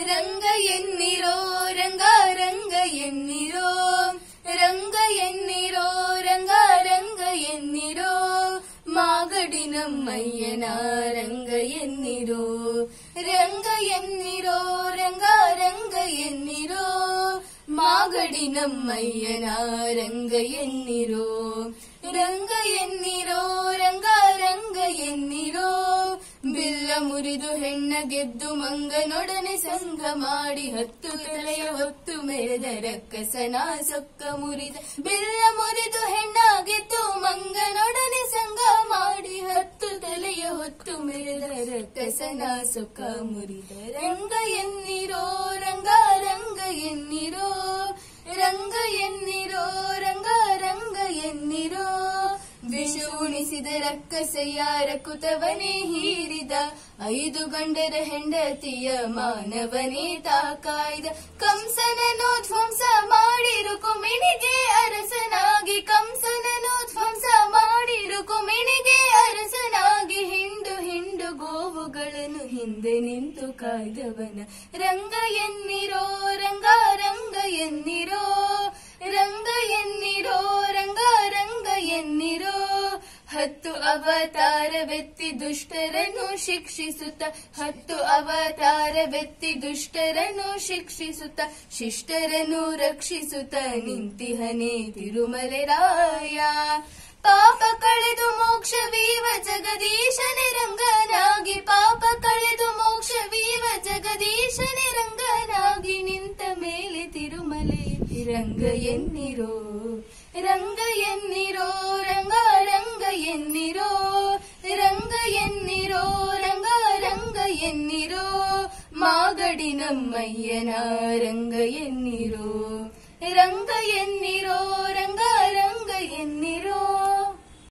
ರಂಗ ಎನ್ನಿರೋ ರಂಗ ರಂಗ ಎನ್ನಿರೋ ರಂಗ ಎನ್ನಿರೋ ರಂಗ ರಂಗ ಎನ್ನಿರೋ ಮಾಗಡಿ ನಮ್ಮಯ್ಯನ ರಂಗ ಎನ್ನಿರೋ ರಂಗ ಎನ್ನಿರೋ ರಂಗ ರಂಗ ಎನ್ನಿರೋ ಮಾಗಡಿ ನಮ್ಮಯ್ಯನ ರಂಗ ಎನ್ನಿರೋ ರಂಗ ಎನ್ನಿರೋ ರಂಗ ರಂಗ ಎನ್ನಿರೋ ಬಿಲ್ಲ ಮುರಿದು ಹೆಣ್ಣ ಗೆದ್ದು ಮಂಗನೊಡನೆ ಸಂಘ ಮಾಡಿ ಹತ್ತು ತಲೆಯ ಹೊತ್ತು ಮೆರೆದ ರಕ್ಕಸನ ಸೊಕ್ಕ ಮುರಿದ ಬಿಲ್ಲ ಮುರಿದು ಹೆಣ್ಣ ಗೆದ್ದು ಮಂಗನೊಡನೆ ಸಂಘ ಮಾಡಿ ಹತ್ತು ತಲೆಯ ಹೊತ್ತು ಮೆರೆದ ರಕ್ಕಸನ ಸೊಕ್ಕ ಮುರಿದ ರಂಗ ಎನ್ನಿರೋ ರಂಗ ರಂಗ ಎನ್ನಿರೋ ರಂಗ ಎನ್ನಿರೋ ರಂಗ ರಂಗ ಎನ್ನಿರೋ ವಿಷ ಉಣಿಸಿದ ರಕ್ಕಸೆಯಾರ ಕುತವನೇ ಹೀರಿದ ಐದು ಗಂಡರ ಹೆಂಡತಿಯ ಮಾನವನೇ ತಾಕಾಯ್ದ ಕಂಸನನು ಧ್ವಂಸ ಮಾಡಿರು ಕುಮಿಣಿಗೆ ಅರಸನಾಗಿ ಕಂಸನನು ಧ್ವಂಸ ಮಾಡಿರು ಕುಮಿಣಿಗೆ ಅರಸನಾಗಿ ಹಿಂಡು ಹಿಂಡು ಗೋವುಗಳನ್ನು ಹಿಂದೆ ನಿಂತು ಕಾಯ್ದವನ ರಂಗ ಎನ್ನಿರೋ ರಂಗ ರಂಗ ಎನ್ನಿರೋ ರಂಗ ಎನ್ನಿರೋ ರಂಗ ರಂಗ ಎನ್ನಿರೋ ಹತ್ತು ಅವತಾರವೆತ್ತಿ ದುಷ್ಟರನ್ನು ಶಿಕ್ಷಿಸುತ್ತ ಹತ್ತು ಅವತಾರವೆತ್ತಿ ದುಷ್ಟರನ್ನು ಶಿಕ್ಷಿಸುತ್ತ ಶಿಷ್ಟರನ್ನು ರಕ್ಷಿಸುತ್ತ ನಿಂತಿಹನೆ ತಿರುಮಲೆ ರಾಯ ಪಾಪ ಕಳೆದು ಮೋಕ್ಷವೀವ ಜಗದೀಶನೇ ರಂಗನಾಗಿ ಪಾಪ ಕಳೆದು ಮೋಕ್ಷವೀವ ಜಗದೀಶನೇ ರಂಗನಾಗಿ ನಿಂತ ಮೇಲೆ ತಿರುಮಲೆ ರಂಗ ಎನ್ನಿರೋ ರಂಗ ಎನ್ನಿರೋ ರಂಗ ರಂಗ ಎನ್ನಿರೋ ರಂಗ ಎನ್ನಿರೋ ರಂಗ ರಂಗ ಎನ್ನಿರೋ ಮಾಗಡಿ ನಮ್ಮಯ್ಯನ ರಂಗ ಎನ್ನಿರೋ ರಂಗ ಎನ್ನಿ